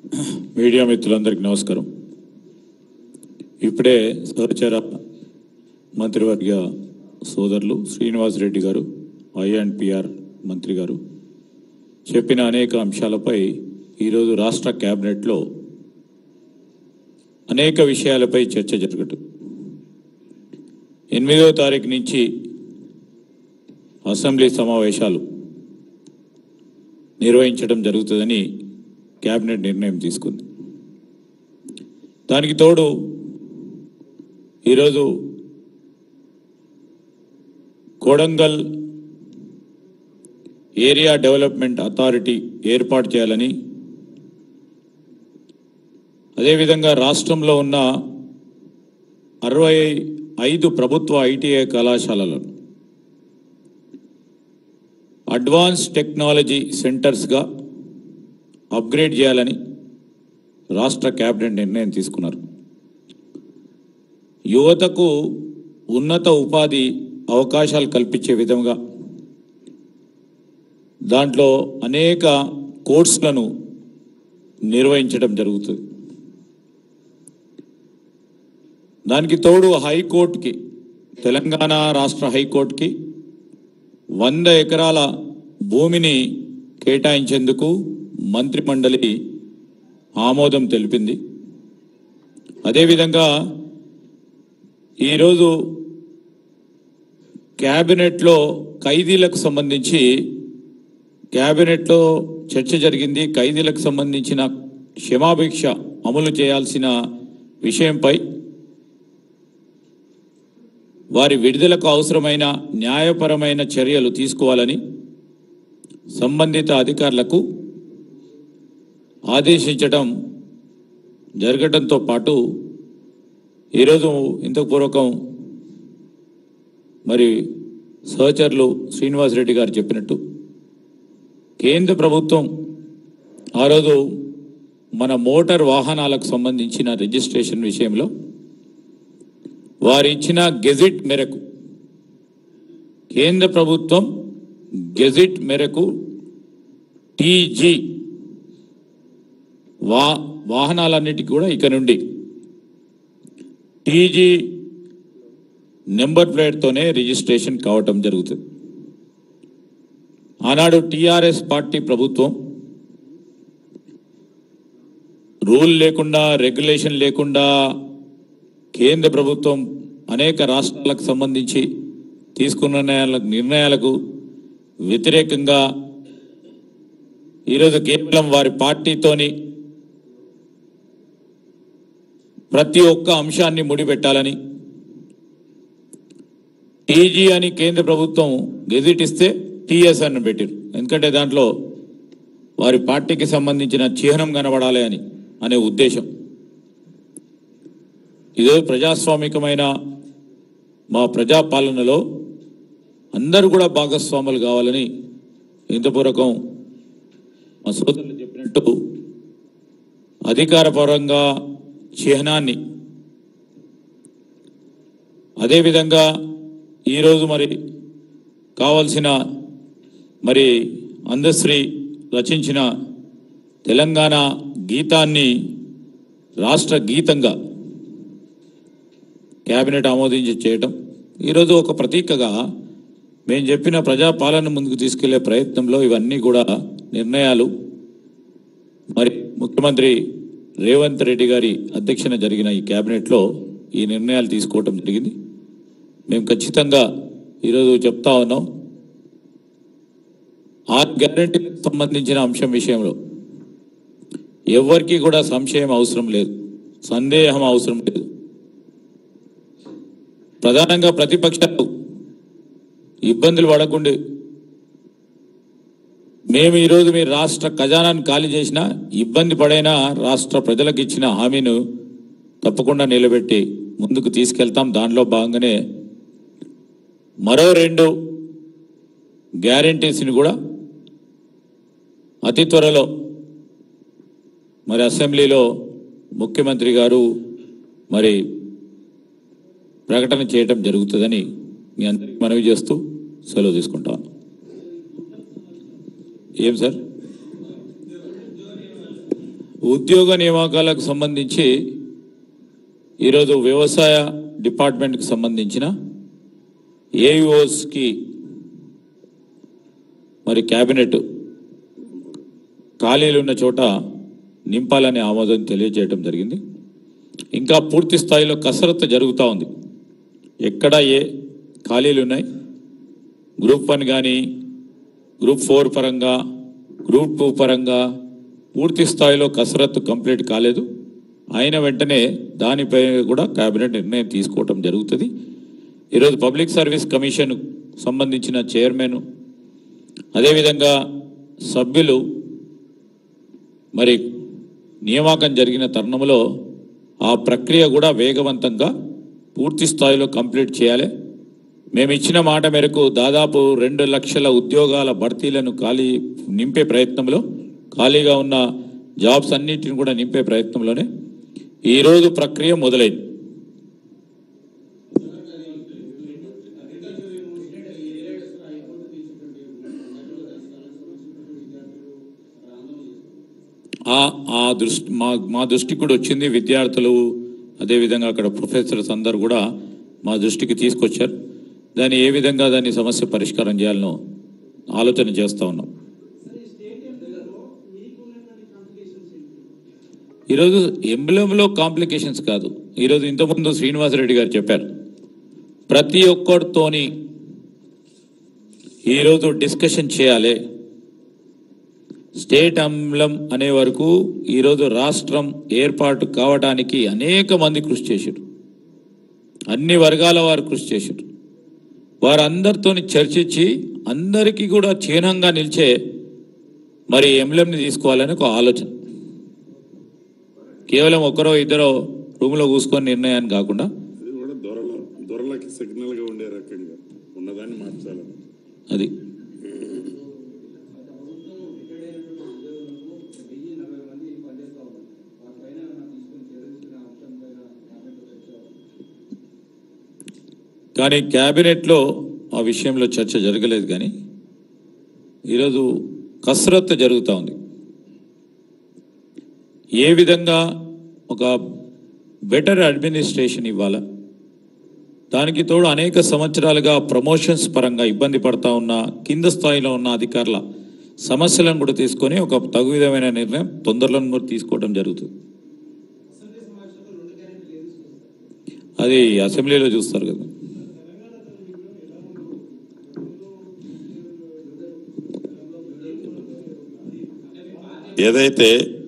media మిత్రులందరికీ నమస్కారం ఇప్పుడే సహచర మంత్రివర్గ సోదరులు శ్రీనివాస్ రెడ్డి గారు ఐ అండ్ పిఆర్ మంత్రి గారు చెప్పిన అనేక అంశాలపై ఈరోజు రాష్ట్ర కేబినెట్లో అనేక విషయాలపై చర్చ జరగటం ఎనిమిదవ తారీఖు నుంచి అసెంబ్లీ సమావేశాలు నిర్వహించడం జరుగుతుందని కేబినెట్ నిర్ణయం తీసుకుంది దానికి తోడు ఈరోజు కొడంగల్ ఏరియా డెవలప్మెంట్ అథారిటీ ఏర్పాటు చేయాలని అదేవిధంగా రాష్ట్రంలో ఉన్న అరవై ఐదు ప్రభుత్వ ఐటీఐ కళాశాలలను అడ్వాన్స్ టెక్నాలజీ సెంటర్స్గా అప్గ్రేడ్ చేయాలని రాష్ట్ర కేబినెట్ నిర్ణయం తీసుకున్నారు యువతకు ఉన్నత ఉపాధి అవకాశాలు కల్పించే విధంగా దాంట్లో అనేక కోర్సులను నిర్వహించడం జరుగుతుంది దానికి తోడు హైకోర్టుకి తెలంగాణ రాష్ట్ర హైకోర్టుకి వంద ఎకరాల భూమిని కేటాయించేందుకు మంత్రిమండలి ఆమోదం తెలిపింది అదేవిధంగా ఈరోజు క్యాబినెట్లో ఖైదీలకు సంబంధించి క్యాబినెట్లో చర్చ జరిగింది ఖైదీలకు సంబంధించిన క్షమాభిక్ష అమలు చేయాల్సిన విషయంపై వారి విడుదలకు అవసరమైన న్యాయపరమైన చర్యలు తీసుకోవాలని సంబంధిత అధికారులకు ఆదేశించడం జరగడంతో పాటు ఈరోజు ఇంతకు పూర్వకం మరి సహచరులు శ్రీనివాసరెడ్డి గారు చెప్పినట్టు కేంద్ర ప్రభుత్వం ఆ రోజు మన మోటార్ వాహనాలకు సంబంధించిన రిజిస్ట్రేషన్ విషయంలో వారు ఇచ్చిన గెజిట్ మేరకు కేంద్ర ప్రభుత్వం గెజిట్ మేరకు టీజీ వా వాహనాలన్నిటికీ కూడా ఇక నుండి టీజీ నెంబర్ ప్లేట్తోనే రిజిస్ట్రేషన్ కావటం జరుగుతుంది ఆనాడు టీఆర్ఎస్ పార్టీ ప్రభుత్వం రూల్ లేకుండా రెగ్యులేషన్ లేకుండా కేంద్ర ప్రభుత్వం అనేక రాష్ట్రాలకు సంబంధించి తీసుకున్న నిర్ణయాలకు నిర్ణయాలకు వ్యతిరేకంగా ఈరోజు కేవలం వారి పార్టీతోని ప్రతి ఒక్క అంశాన్ని ముడిపెట్టాలని టీజీ అని కేంద్ర ప్రభుత్వం గెజిట్ ఇస్తే టీఎస్ అని పెట్టారు ఎందుకంటే దాంట్లో వారి పార్టీకి సంబంధించిన చిహ్నం కనబడాలి అని అనే ఉద్దేశం ఇదే ప్రజాస్వామికమైన మా ప్రజాపాలనలో అందరూ కూడా భాగస్వాములు కావాలని ఇంతపూర్వకం మా సోదరులు చెప్పినట్టు అధికారపరంగా చిహ్నాన్ని అదేవిధంగా ఈరోజు మరి కావాల్సిన మరి అందశ్రీ రచించిన తెలంగాణ గీతాన్ని రాష్ట్ర గీతంగా కేబినెట్ ఆమోదించి చేయటం ఈరోజు ఒక ప్రతీకగా మేము చెప్పిన ప్రజాపాలన ముందుకు తీసుకెళ్లే ప్రయత్నంలో ఇవన్నీ కూడా నిర్ణయాలు మరి ముఖ్యమంత్రి రేవంత్ రెడ్డి గారి అధ్యక్షన జరిగిన ఈ కేబినెట్లో ఈ నిర్ణయాలు తీసుకోవటం జరిగింది మేము ఖచ్చితంగా ఈరోజు చెప్తా ఉన్నాం ఆ గ్యారంటీకి సంబంధించిన అంశం విషయంలో ఎవరికి కూడా సంశయం అవసరం లేదు సందేహం అవసరం లేదు ప్రధానంగా ప్రతిపక్షాలు ఇబ్బందులు పడకుండా మేము ఈరోజు మీ రాష్ట్ర ఖజానాన్ని ఖాళీ చేసినా ఇబ్బంది పడైనా రాష్ట్ర ప్రజలకు ఇచ్చిన హామీను తప్పకుండా నిలబెట్టి ముందుకు తీసుకెళ్తాం దానిలో భాగంగానే మరో రెండు గ్యారంటీస్ని కూడా అతి త్వరలో మరి అసెంబ్లీలో ముఖ్యమంత్రి గారు మరి ప్రకటన చేయటం జరుగుతుందని మీ అందరికీ మనవి చేస్తూ సెలవు తీసుకుంటాను ఏం సార్ ఉద్యోగ నియామకాలకు సంబంధించి ఈరోజు వ్యవసాయ డిపార్ట్మెంట్కి సంబంధించిన ఏఈఓస్కి మరి క్యాబినెట్ ఖాళీలు ఉన్న చోట నింపాలని ఆమోదం తెలియజేయడం జరిగింది ఇంకా పూర్తి స్థాయిలో కసరత్తు జరుగుతూ ఉంది ఎక్కడ ఏ ఖాళీలు ఉన్నాయి గ్రూప్ వన్ కానీ గ్రూప్ ఫోర్ పరంగా గ్రూప్ టూ పరంగా పూర్తి స్థాయిలో కసరత్తు కంప్లీట్ కాలేదు అయిన వెంటనే దానిపై కూడా కేబినెట్ నిర్ణయం తీసుకోవటం జరుగుతుంది ఈరోజు పబ్లిక్ సర్వీస్ కమిషన్ సంబంధించిన చైర్మన్ అదేవిధంగా సభ్యులు మరి నియామకం జరిగిన తరుణంలో ఆ ప్రక్రియ కూడా వేగవంతంగా పూర్తి స్థాయిలో కంప్లీట్ చేయాలి మేము ఇచ్చిన మాట మేరకు దాదాపు రెండు లక్షల ఉద్యోగాల భర్తీలను ఖాళీ నింపే ప్రయత్నంలో ఖాళీగా ఉన్న జాబ్స్ అన్నిటిని కూడా నింపే ప్రయత్నంలోనే ఈరోజు ప్రక్రియ మొదలైంది ఆ ఆ దృష్టి మా మా దృష్టికి కూడా వచ్చింది విద్యార్థులు అదేవిధంగా అక్కడ ప్రొఫెసర్స్ అందరు కూడా మా దృష్టికి తీసుకొచ్చారు దాన్ని ఏ విధంగా దాన్ని సమస్య పరిష్కారం చేయాలనో ఆలోచన చేస్తూ ఉన్నాం ఈరోజు ఎంబ్లంలో కాంప్లికేషన్స్ కాదు ఈరోజు ఇంతకుముందు శ్రీనివాసరెడ్డి గారు చెప్పారు ప్రతి ఒక్కరితోని ఈరోజు డిస్కషన్ చేయాలి స్టేట్ అమ్లం అనే వరకు ఈరోజు రాష్ట్రం ఏర్పాటు కావడానికి అనేక మంది కృషి చేశారు అన్ని వర్గాల వారు కృషి చేశారు వారందరితో చర్చించి అందరికీ కూడా చిహ్నంగా నిలిచే మరి ఎంలంని తీసుకోవాలని ఒక ఆలోచన కేవలం ఒకరో ఇద్దరో రూమ్లో కూసుకొని నిర్ణయాన్ని కాకుండా అది కూడా దొరల దొరలకి సిగ్నల్ గా ఉండే రకంగా ఉన్నదాన్ని మార్చాలని అది కానీ క్యాబినెట్లో ఆ విషయంలో చర్చ జరగలేదు కానీ ఈరోజు కసరత్తు జరుగుతూ ఉంది ఏ విధంగా ఒక బెటర్ అడ్మినిస్ట్రేషన్ ఇవ్వాలా దానికి తోడు అనేక సంవత్సరాలుగా ప్రమోషన్స్ పరంగా ఇబ్బంది పడతా ఉన్న కింద స్థాయిలో ఉన్న అధికారుల సమస్యలను కూడా తీసుకొని ఒక తగు విధమైన నిర్ణయం తొందరలో కూడా తీసుకోవడం జరుగుతుంది అది అసెంబ్లీలో చూస్తారు కదా ఏదైతే